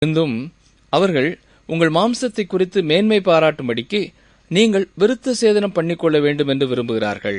இருந்தும் அவர்கள் உங்கள் மாம்சத்தை குறித்து மேன்மை பாராட்டும்படிக்கு நீங்கள் விருத்த சேதனம் பண்ணிக்கொள்ள வேண்டும் என்று விரும்புகிறார்கள்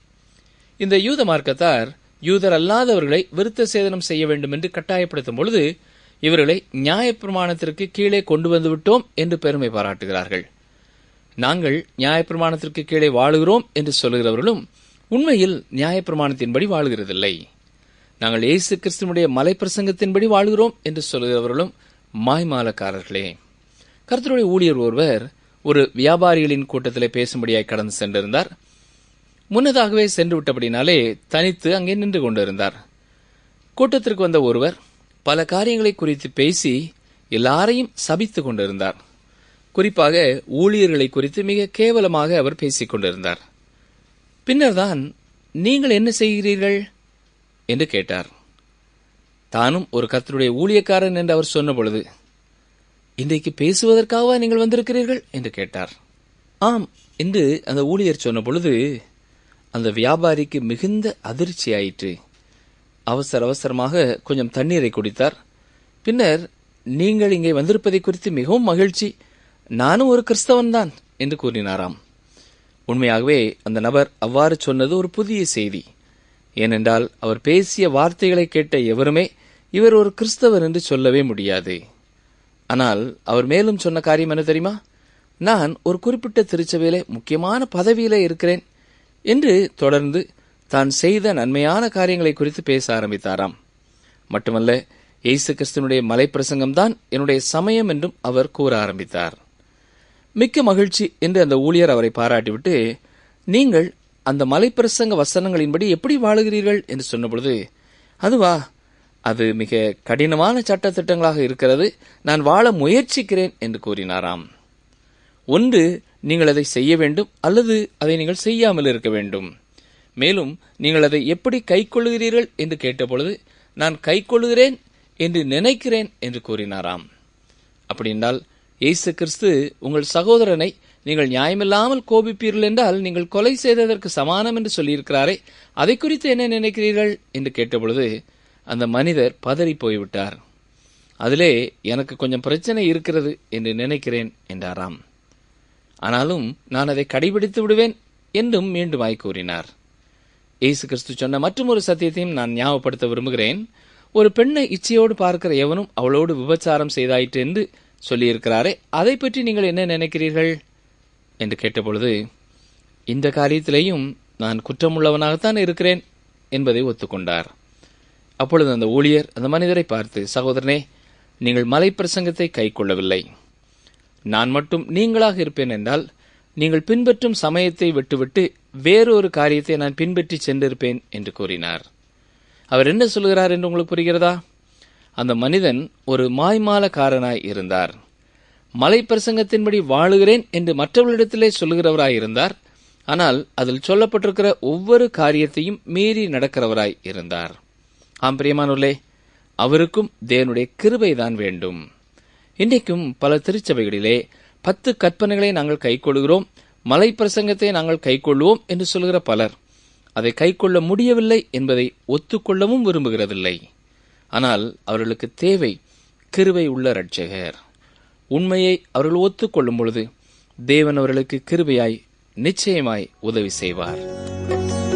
இந்த யூத மார்க்கத்தார் யூதர் அல்லாதவர்களை விருத்த சேதனம் செய்ய வேண்டும் என்று கட்டாயப்படுத்தும் பொழுது இவர்களை நியாயப்பிரமாணத்திற்கு கீழே கொண்டு வந்து விட்டோம் என்று பெருமை பாராட்டுகிறார்கள் நாங்கள் நியாயப்பிரமாணத்திற்கு கீழே வாழுகிறோம் என்று சொல்லுகிறவர்களும் உண்மையில் நியாயப்பிரமாணத்தின்படி வாழுகிறதில்லை நாங்கள் இயேசு கிறிஸ்துவனுடைய மலை பிரசங்கத்தின்படி வாழ்கிறோம் என்று சொல்லுகிறவர்களும் மாய்மாலக்காரர்களே கர்த்தருடைய ஊழியர் ஒருவர் ஒரு வியாபாரிகளின் கூட்டத்திலே பேசும்படியாய் கடந்து சென்றிருந்தார் முன்னதாகவே சென்று விட்டபடினாலே தனித்து அங்கே நின்று கொண்டிருந்தார் கூட்டத்திற்கு வந்த ஒருவர் பல காரியங்களை குறித்து பேசி எல்லாரையும் சபித்துக் கொண்டிருந்தார் குறிப்பாக ஊழியர்களை குறித்து மிக கேவலமாக அவர் பேசிக் கொண்டிருந்தார் பின்னர்தான் நீங்கள் என்ன செய்கிறீர்கள் என்று கேட்டார் தானும் ஒரு கர்த்தருடைய ஊழியக்காரன் என்று அவர் சொன்ன பொழுது இன்றைக்கு பேசுவதற்காகவா நீங்கள் வந்திருக்கிறீர்கள் என்று கேட்டார் ஆம் என்று அந்த ஊழியர் சொன்ன பொழுது அந்த வியாபாரிக்கு மிகுந்த அதிர்ச்சி ஆயிற்று அவசர அவசரமாக கொஞ்சம் தண்ணீரை குடித்தார் பின்னர் நீங்கள் இங்கே வந்திருப்பதை குறித்து மிகவும் மகிழ்ச்சி நானும் ஒரு கிறிஸ்தவன்தான் என்று கூறினாராம் உண்மையாகவே அந்த நபர் அவ்வாறு சொன்னது ஒரு புதிய செய்தி ஏனென்றால் அவர் பேசிய வார்த்தைகளை கேட்ட எவருமே இவர் ஒரு கிறிஸ்தவர் என்று சொல்லவே முடியாது ஆனால் அவர் மேலும் சொன்ன காரியம் என்ன தெரியுமா நான் ஒரு குறிப்பிட்ட திருச்சபையிலே முக்கியமான பதவியிலே இருக்கிறேன் என்று தொடர்ந்து தான் செய்த நன்மையான காரியங்களை குறித்து பேச ஆரம்பித்தாராம் மட்டுமல்ல இயேசு கிறிஸ்துவனுடைய மலைப்பிரசங்கம்தான் என்னுடைய சமயம் என்றும் அவர் கூற ஆரம்பித்தார் மிக்க மகிழ்ச்சி என்று அந்த ஊழியர் அவரை பாராட்டிவிட்டு நீங்கள் அந்த மலைப்பிரசங்க வசனங்களின்படி எப்படி வாழுகிறீர்கள் என்று சொன்னபொழுது அதுவா அது மிக கடினமான சட்டத்திட்டங்களாக இருக்கிறது நான் வாழ முயற்சிக்கிறேன் என்று கூறினாராம் ஒன்று நீங்கள் அதை செய்ய வேண்டும் அல்லது அதை நீங்கள் செய்யாமல் இருக்க வேண்டும் மேலும் நீங்கள் அதை எப்படி கைக்கொள்ளுகிறீர்கள் என்று கேட்டபொழுது நான் கைக்கொள்ளுகிறேன் என்று நினைக்கிறேன் என்று கூறினாராம் அப்படி என்றால் இயேசு கிறிஸ்து உங்கள் சகோதரனை நீங்கள் நியாயமில்லாமல் கோபிப்பீர்கள் என்றால் நீங்கள் கொலை செய்ததற்கு சமானம் என்று சொல்லியிருக்கிறாரே அதை குறித்து என்ன நினைக்கிறீர்கள் என்று கேட்டபொழுது அந்த மனிதர் பதறி போய்விட்டார் அதிலே எனக்கு கொஞ்சம் பிரச்சனை இருக்கிறது என்று நினைக்கிறேன் என்றாராம் ஆனாலும் நான் அதை கடைபிடித்து விடுவேன் என்றும் மீண்டுமாய் கூறினார் இயேசு கிறிஸ்து சொன்ன மற்றொரு சத்தியத்தையும் நான் ஞாபகப்படுத்த விரும்புகிறேன் ஒரு பெண்ணை இச்சையோடு பார்க்கிற எவனும் அவளோடு விபச்சாரம் செய்தாயிற்று என்று சொல்லியிருக்கிறாரே அதை பற்றி நீங்கள் என்ன நினைக்கிறீர்கள் என்று கேட்டபொழுது இந்த காரியத்திலேயும் நான் குற்றமுள்ளவனாகத்தான் இருக்கிறேன் என்பதை ஒத்துக்கொண்டார் அப்பொழுது அந்த ஊழியர் அந்த மனிதரை பார்த்து சகோதரனே நீங்கள் மலை பிரசங்கத்தை கை கொள்ளவில்லை நான் மட்டும் நீங்களாக இருப்பேன் என்றால் நீங்கள் பின்பற்றும் சமயத்தை விட்டுவிட்டு வேறொரு காரியத்தை நான் பின்பற்றி சென்றிருப்பேன் என்று கூறினார் அவர் என்ன சொல்கிறார் என்று உங்களுக்கு புரிகிறதா அந்த மனிதன் ஒரு மாய்மாலக்காரனாய் இருந்தார் மலை பிரசங்கத்தின்படி வாழுகிறேன் என்று மற்றவர்களிடத்திலே சொல்லுகிறவராய் இருந்தார் ஆனால் அதில் சொல்லப்பட்டிருக்கிற ஒவ்வொரு காரியத்தையும் மீறி நடக்கிறவராய் இருந்தார் ஆம் பிரியமானுள்ளே அவருக்கும் தேவனுடைய கிருபைதான் வேண்டும் இன்றைக்கும் பல திருச்சபைகளிலே பத்து கற்பனைகளை நாங்கள் கைக்கொள்கிறோம் மலை பிரசங்கத்தை நாங்கள் கைக்கொள்வோம் என்று சொல்கிற பலர் அதை கைக்கொள்ள முடியவில்லை என்பதை ஒத்துக்கொள்ளவும் விரும்புகிறதில்லை ஆனால் அவர்களுக்கு தேவை கிருபை உள்ள இரட்சகர் உண்மையை அவர்கள் ஒத்துக்கொள்ளும் பொழுது தேவன் அவர்களுக்கு கிருபையாய் நிச்சயமாய் உதவி செய்வார்